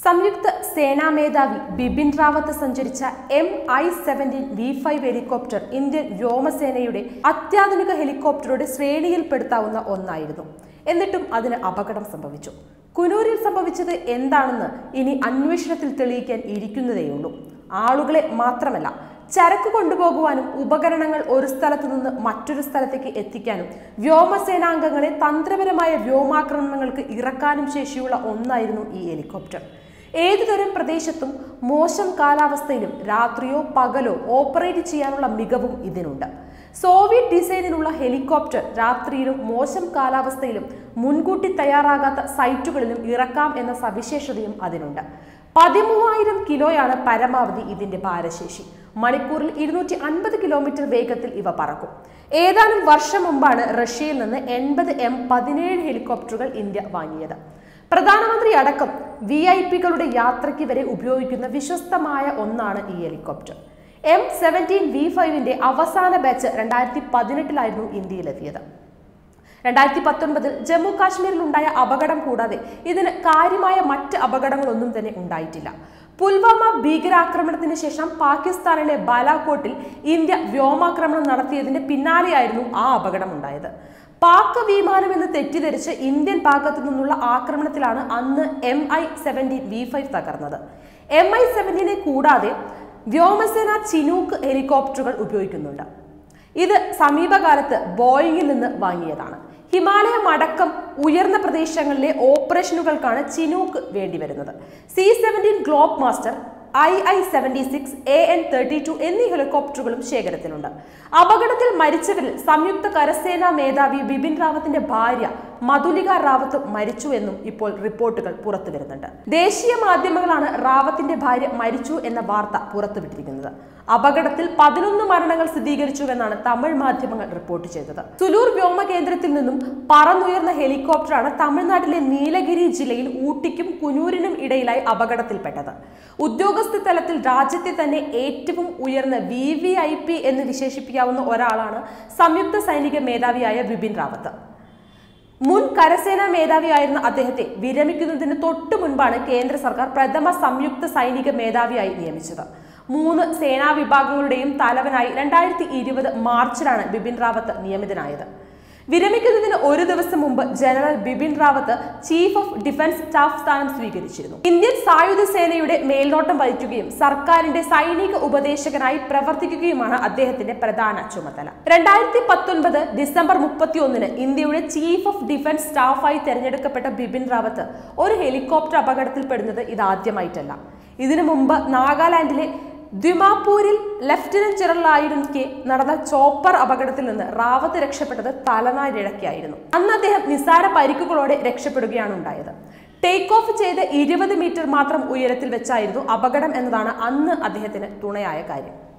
സംയുക്ത സേനാ മേധാവി ബിപിൻ റാവത്ത് സഞ്ചരിച്ച M I seventeen V five helicopter Indian വ്യോമസേനയുടെ അത്യാധുനിക ഹെലികോപ്റ്ററുടെ ശ്രേണിയിൽപ്പെടുത്താവുന്ന ഒന്നായിരുന്നു എന്നിട്ടും അതിന് അപകടം സംഭവിച്ചു കുനൂരിൽ സംഭവിച്ചത് എന്താണെന്ന് ഇനി അന്വേഷണത്തിൽ തെളിയിക്കാൻ ഇരിക്കുന്നതേയുള്ളൂ ആളുകളെ മാത്രമല്ല ചരക്ക് കൊണ്ടുപോകുവാനും ഉപകരണങ്ങൾ ഒരു സ്ഥലത്തു നിന്ന് മറ്റൊരു സ്ഥലത്തേക്ക് എത്തിക്കാനും വ്യോമസേനാംഗങ്ങളെ തന്ത്രപരമായ വ്യോമാക്രമണങ്ങൾക്ക് ഇറക്കാനും ശേഷിയുള്ള ഒന്നായിരുന്നു ഈ ഹെലികോപ്റ്റർ ഏതുതരം പ്രദേശത്തും മോശം കാലാവസ്ഥയിലും രാത്രിയോ പകലോ ഓപ്പറേറ്റ് ചെയ്യാനുള്ള മികവും ഇതിനുണ്ട് സോവിയറ്റ് ഡിസൈനിലുള്ള ഹെലികോപ്റ്റർ രാത്രിയിലും മോശം കാലാവസ്ഥയിലും മുൻകൂട്ടി തയ്യാറാകാത്ത സൈറ്റുകളിലും ഇറക്കാം എന്ന സവിശേഷതയും അതിനുണ്ട് പതിമൂവായിരം കിലോയാണ് പരമാവധി ഇതിന്റെ ഭാരശേഷി മണിക്കൂറിൽ ഇരുന്നൂറ്റി അൻപത് കിലോമീറ്റർ വേഗത്തിൽ ഇവ പറക്കും ഏതാനും വർഷം മുമ്പാണ് റഷ്യയിൽ നിന്ന് എൺപത് എം പതിനേഴ് ഹെലികോപ്റ്ററുകൾ ഇന്ത്യ വാങ്ങിയത് പ്രധാനമന്ത്രി അടക്കം വി ഐ പികളുടെ യാത്രയ്ക്ക് വരെ ഉപയോഗിക്കുന്ന വിശ്വസ്തമായ ഒന്നാണ് ഈ ഹെലികോപ്റ്റർ എം സെവൻറ്റീൻ വി ഫൈവിന്റെ അവസാന ബാച്ച് രണ്ടായിരത്തി പതിനെട്ടിലായിരുന്നു ഇന്ത്യയിലെത്തിയത് രണ്ടായിരത്തി പത്തൊൻപതിൽ ജമ്മു കാശ്മീരിൽ ഉണ്ടായ അപകടം കൂടാതെ ഇതിന് കാര്യമായ മറ്റ് അപകടങ്ങളൊന്നും തന്നെ ഉണ്ടായിട്ടില്ല പുൽവാമ ഭീകരാക്രമണത്തിന് ശേഷം പാകിസ്ഥാനിലെ ബാലാകോട്ടിൽ ഇന്ത്യ വ്യോമാക്രമണം നടത്തിയതിന്റെ പിന്നാലെയായിരുന്നു ആ അപകടം ഉണ്ടായത് പാക് വിമാനം എന്ന് തെറ്റിദ്ധരിച്ച് ഇന്ത്യൻ ഭാഗത്തു നിന്നുള്ള ആക്രമണത്തിലാണ് അന്ന് M I seventeen V five തകർന്നത് എം ഐ സെവൻറ്റീനെ കൂടാതെ വ്യോമസേന ചിനൂക്ക് ഹെലികോപ്റ്ററുകൾ ഉപയോഗിക്കുന്നുണ്ട് ഇത് സമീപകാലത്ത് ബോയിങ്ങിൽ നിന്ന് വാങ്ങിയതാണ് ഹിമാലയം അടക്കം ഉയർന്ന പ്രദേശങ്ങളിലെ ഓപ്പറേഷനുകൾക്കാണ് ചിനൂക്ക് വേണ്ടിവരുന്നത് C seventeen Globemaster I I seventy six A N thirty two എന്നീ ഹെലികോപ്റ്ററുകളും ശേഖരത്തിലുണ്ട് അപകടത്തിൽ മരിച്ചവരിൽ സംയുക്ത കരസേനാ മേധാവി ബിപിൻ റാവത്തിന്റെ ഭാര്യ മധുലിക റാവത്ത് മരിച്ചു എന്നും ഇപ്പോൾ റിപ്പോർട്ടുകൾ പുറത്തു വരുന്നുണ്ട് ദേശീയ മാധ്യമങ്ങളാണ് റാവത്തിന്റെ ഭാര്യ മരിച്ചു എന്ന വാർത്ത പുറത്തുവിട്ടിരിക്കുന്നത് അപകടത്തിൽ പതിനൊന്ന് മരണങ്ങൾ സ്ഥിരീകരിച്ചുവെന്നാണ് തമിഴ് മാധ്യമങ്ങൾ റിപ്പോർട്ട് ചെയ്തത് സുലൂർ വ്യോമ കേന്ദ്രത്തിൽ നിന്നും പറന്നുയർന്ന ഹെലികോപ്റ്ററാണ് തമിഴ്നാട്ടിലെ നീലഗിരി ജില്ലയിൽ ഊട്ടിക്കും കുനൂരിനും ഇടയിലായി അപകടത്തിൽപ്പെട്ടത് ഉദ്യോഗസ്ഥ തലത്തിൽ രാജ്യത്തെ തന്നെ ഏറ്റവും ഉയർന്ന വി വി ഐ പി എന്ന് വിശേഷിപ്പിക്കാവുന്ന ഒരാളാണ് സംയുക്ത സൈനിക മേധാവിയായ ബിപിൻ റാവത്ത് മുൻ കരസേനാ മേധാവിയായിരുന്ന അദ്ദേഹത്തെ വിരമിക്കുന്നതിന് തൊട്ടു മുൻപാണ് കേന്ദ്ര സർക്കാർ പ്രഥമ സംയുക്ത സൈനിക മേധാവിയായി നിയമിച്ചത് മൂന്ന് സേനാ വിഭാഗങ്ങളുടെയും തലവനായി രണ്ടായിരത്തി ഇരുപത് മാർച്ചിലാണ് ബിപിൻ റാവത്ത് നിയമിതനായത് വിരമിക്കുന്നതിന് ഒരു ദിവസം മുമ്പ് general Bipin Rawat chief of defence staff സ്ഥാനം സ്വീകരിച്ചിരുന്നു ഇന്ത്യൻ സായുധ സേനയുടെ മേൽനോട്ടം വഹിക്കുകയും സർക്കാരിന്റെ സൈനിക ഉപദേശകനായി പ്രവർത്തിക്കുകയുമാണ് അദ്ദേഹത്തിന്റെ പ്രധാന ചുമതല രണ്ടായിരത്തി പത്തൊൻപത് ഡിസംബർ മുപ്പത്തി ഒന്നിന് ഇന്ത്യയുടെ ചീഫ് ഓഫ് ഡിഫൻസ് സ്റ്റാഫായി തെരഞ്ഞെടുക്കപ്പെട്ട ബിപിൻ റാവത്ത് ഒരു ഹെലികോപ്റ്റർ അപകടത്തിൽപ്പെടുന്നത് ഇതാദ്യമായിട്ടല്ല ഇതിനു മുമ്പ് നാഗാലാൻഡിലെ ദ്വിമാപൂരിൽ ലഫ്റ്റനന്റ് ജനറലായിരിക്കെ നടന്ന ചോപ്പർ അപകടത്തിൽ നിന്ന് റാവത്ത് രക്ഷപ്പെട്ടത് തലനാരിഴക്കായിരുന്നു അന്ന് അദ്ദേഹം നിസ്സാര പരിക്കുകളോടെ രക്ഷപ്പെടുകയാണ് ഉണ്ടായത് ടേക്ക് ഓഫ് ചെയ്ത് ഇരുപത് മീറ്റർ മാത്രം ഉയരത്തിൽ വെച്ചായിരുന്നു അപകടം എന്നതാണ് അന്ന് അദ്ദേഹത്തിന് തുണയായ കാര്യം